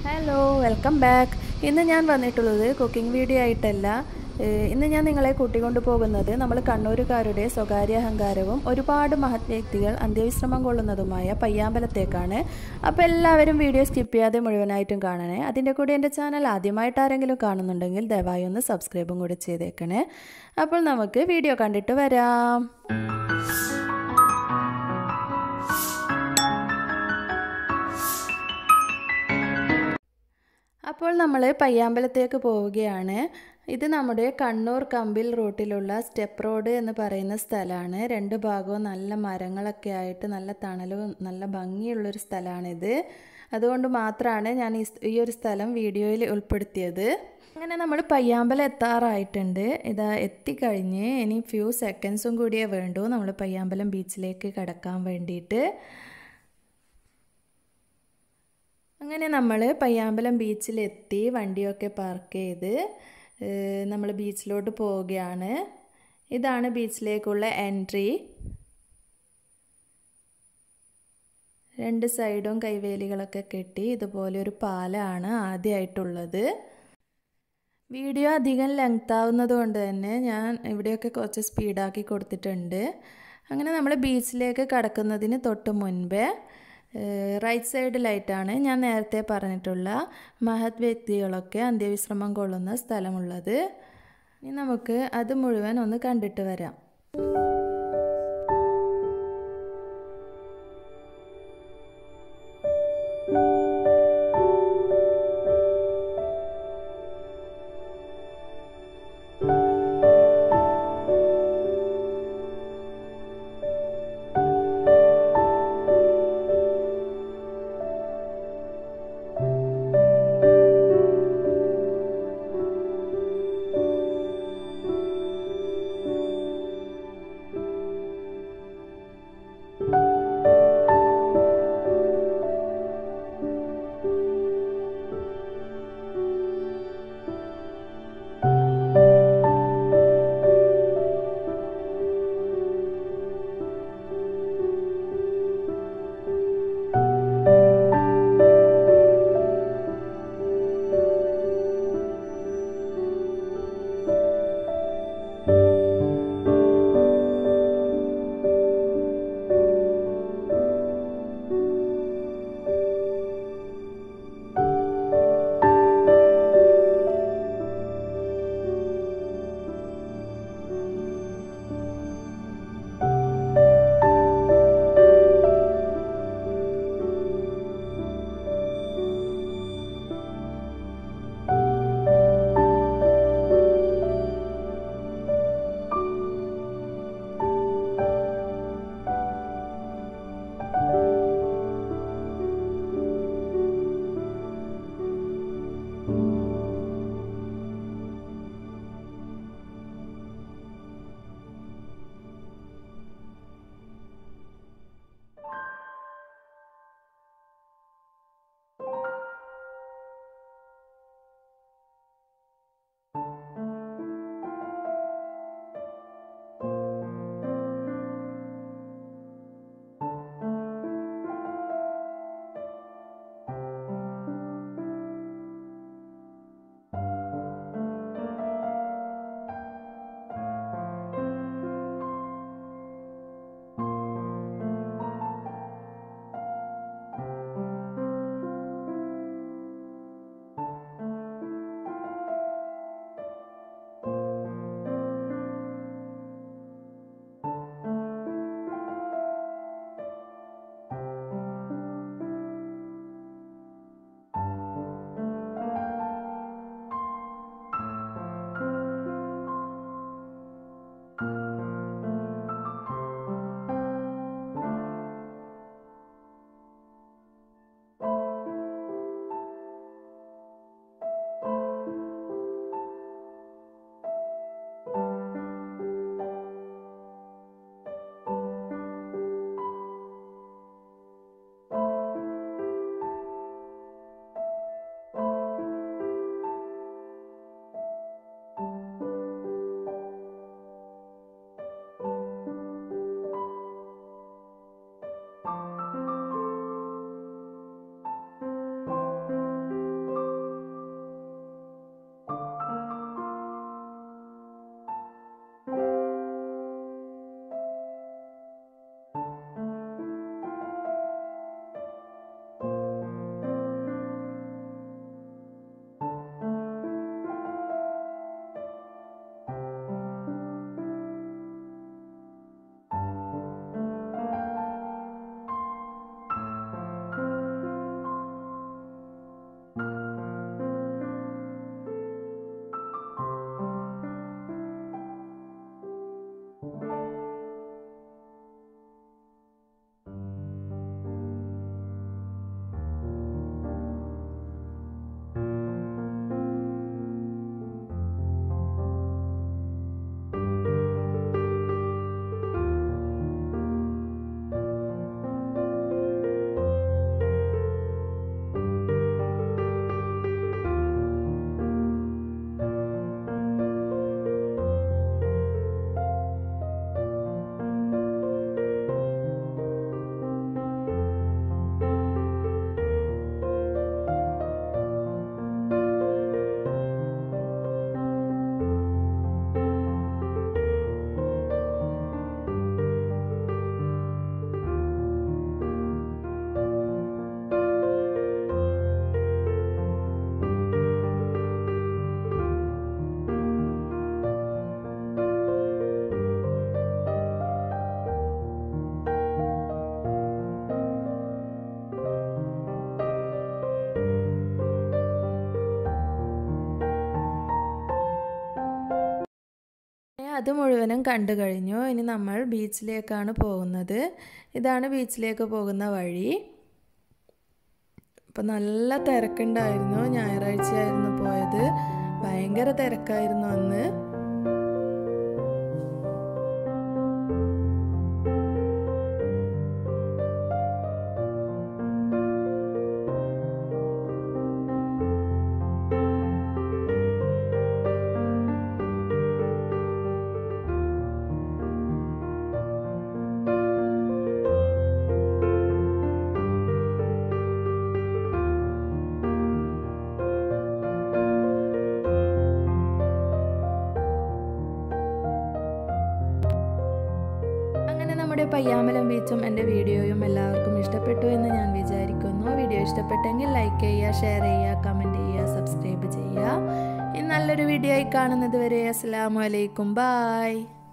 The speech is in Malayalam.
ഹലോ വെൽക്കം ബാക്ക് ഇന്ന് ഞാൻ വന്നിട്ടുള്ളത് കുക്കിംഗ് വീഡിയോ ആയിട്ടല്ല ഏഹ് ഇന്ന് ഞാൻ നിങ്ങളെ കൂട്ടിക്കൊണ്ടു പോകുന്നത് നമ്മൾ കണ്ണൂരുകാരുടെ സ്വകാര്യ അഹങ്കാരവും ഒരുപാട് മഹത് വ്യക്തികൾ അന്ത്യവിശ്രമം കൊള്ളുന്നതുമായ പയ്യാമ്പലത്തേക്കാണ് അപ്പോൾ എല്ലാവരും വീഡിയോ സ്കിപ്പ് ചെയ്യാതെ മുഴുവനായിട്ടും കാണണേ അതിൻ്റെ കൂടെ എൻ്റെ ചാനൽ ആദ്യമായിട്ട് ആരെങ്കിലും കാണുന്നുണ്ടെങ്കിൽ ദയവായി ഒന്ന് സബ്സ്ക്രൈബും കൂടി ചെയ്തേക്കണേ അപ്പോൾ നമുക്ക് വീഡിയോ കണ്ടിട്ട് വരാം അപ്പോൾ നമ്മൾ പയ്യാമ്പലത്തേക്ക് പോവുകയാണ് ഇത് നമ്മുടെ കണ്ണൂർ കമ്പിൽ റൂട്ടിലുള്ള സ്റ്റെപ്പ് റോഡ് എന്ന് പറയുന്ന സ്ഥലമാണ് രണ്ട് ഭാഗവും നല്ല മരങ്ങളൊക്കെ ആയിട്ട് നല്ല തണലും നല്ല ഭംഗിയുള്ളൊരു സ്ഥലമാണിത് അതുകൊണ്ട് മാത്രമാണ് ഞാൻ ഈ സ്- ഈ ഒരു സ്ഥലം വീഡിയോയിൽ ഉൾപ്പെടുത്തിയത് അങ്ങനെ നമ്മൾ പയ്യാമ്പലം എത്താറായിട്ടുണ്ട് ഇതാ എത്തിക്കഴിഞ്ഞ് ഇനി ഫ്യൂ സെക്കൻഡ്സും കൂടിയേ വേണ്ടൂ നമ്മൾ പയ്യാമ്പലം ബീച്ചിലേക്ക് കടക്കാൻ വേണ്ടിയിട്ട് അങ്ങനെ നമ്മൾ പയ്യാമ്പലം ബീച്ചിലെത്തി വണ്ടിയൊക്കെ പാർക്ക് ചെയ്ത് നമ്മൾ ബീച്ചിലോട്ട് പോവുകയാണ് ഇതാണ് ബീച്ചിലേക്കുള്ള എൻട്രി രണ്ട് സൈഡും കൈവേലികളൊക്കെ കെട്ടി ഇതുപോലെ ഒരു പാലമാണ് ആദ്യമായിട്ടുള്ളത് വീഡിയോ അധികം ലെങ്ത് ആവുന്നത് കൊണ്ട് തന്നെ ഞാൻ ഇവിടെയൊക്കെ കുറച്ച് സ്പീഡാക്കി കൊടുത്തിട്ടുണ്ട് അങ്ങനെ നമ്മൾ ബീച്ചിലേക്ക് കടക്കുന്നതിന് തൊട്ട് മുൻപേ റൈറ്റ് സൈഡിലായിട്ടാണ് ഞാൻ നേരത്തെ പറഞ്ഞിട്ടുള്ള മഹത് വ്യക്തികളൊക്കെ അന്ത്യവിശ്രമം കൊള്ളുന്ന സ്ഥലമുള്ളത് ഇനി നമുക്ക് അത് മുഴുവൻ ഒന്ന് കണ്ടിട്ട് വരാം അത് മുഴുവനും കണ്ടു കഴിഞ്ഞു ഇനി നമ്മൾ ബീച്ചിലേക്കാണ് പോകുന്നത് ഇതാണ് ബീച്ചിലേക്ക് പോകുന്ന വഴി അപ്പം നല്ല തിരക്കുണ്ടായിരുന്നു ഞായറാഴ്ചയായിരുന്നു പോയത് ഭയങ്കര തിരക്കായിരുന്നു അന്ന് അങ്ങനെ നമ്മുടെ പയ്യാമലം ബീച്ചും എൻ്റെ വീഡിയോയും എല്ലാവർക്കും ഇഷ്ടപ്പെട്ടു എന്ന് ഞാൻ വിചാരിക്കുന്നു വീഡിയോ ഇഷ്ടപ്പെട്ടെങ്കിൽ ലൈക്ക് ചെയ്യുക ഷെയർ ചെയ്യുക കമൻറ്റ് ചെയ്യുക സബ്സ്ക്രൈബ് ചെയ്യുക ഇനി നല്ലൊരു വീഡിയോ ആയി കാണുന്നത് വരെ അസ്സാം വലൈക്കും ബായ്